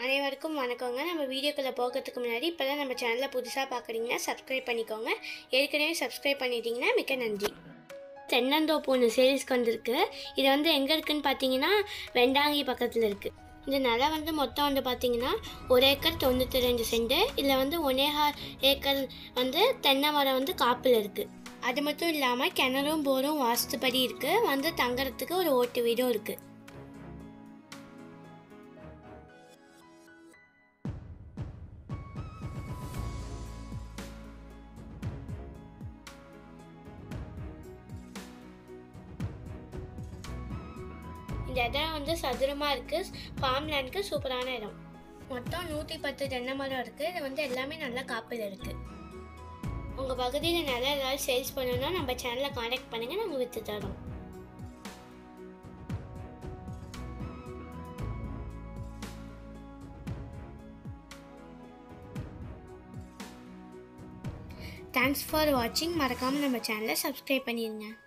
அனைவருக்கும் வணக்கங்க நம்ம வீடியோக்குள்ளே போகிறதுக்கு முன்னாடி இப்போ தான் நம்ம சேனலை புதுசாக பார்க்குறீங்கன்னா சப்ஸ்கிரைப் பண்ணிக்கோங்க ஏற்கனவே சப்ஸ்கிரைப் பண்ணிட்டீங்கன்னா மிக்க நன்றி தென்னந்தோப்பு ஒன்று சேல்ஸ்க்கு வந்திருக்கு இது வந்து எங்கே இருக்குன்னு பார்த்தீங்கன்னா வெண்டாங்கி பக்கத்தில் இருக்குது இந்த நிலம் வந்து மொத்தம் வந்து பார்த்தீங்கன்னா ஒரு ஏக்கர் தொண்ணூற்றி ரெண்டு சென்ட் இதில் வந்து ஒன்னேகால் ஏக்கர் வந்து தென்னை மரம் வந்து காப்பில் இருக்குது அது மட்டும் இல்லாமல் கிணறும் போரும் வாஸ்துப்படி இருக்குது வந்து தங்குறதுக்கு ஒரு ஓட்டு வீடும் இருக்குது இந்த இடம் வந்து சதுரமாக இருக்குது ஃபார்ம் லேண்டுக்கு சூப்பரான இடம் மொத்தம் நூற்றி பத்து தென்னை மரம் இருக்குது இது வந்து எல்லாமே நல்லா காப்பில் இருக்குது உங்கள் பகுதியில் நிறைய ஏதாவது சேல்ஸ் பண்ணணும்னா நம்ம சேனலை காண்டாக்ட் பண்ணுங்கள் நம்ம விற்று தரோம் தேங்க்ஸ் ஃபார் வாட்சிங் மறக்காமல் நம்ம சேனலை சப்ஸ்கிரைப் பண்ணிடுங்க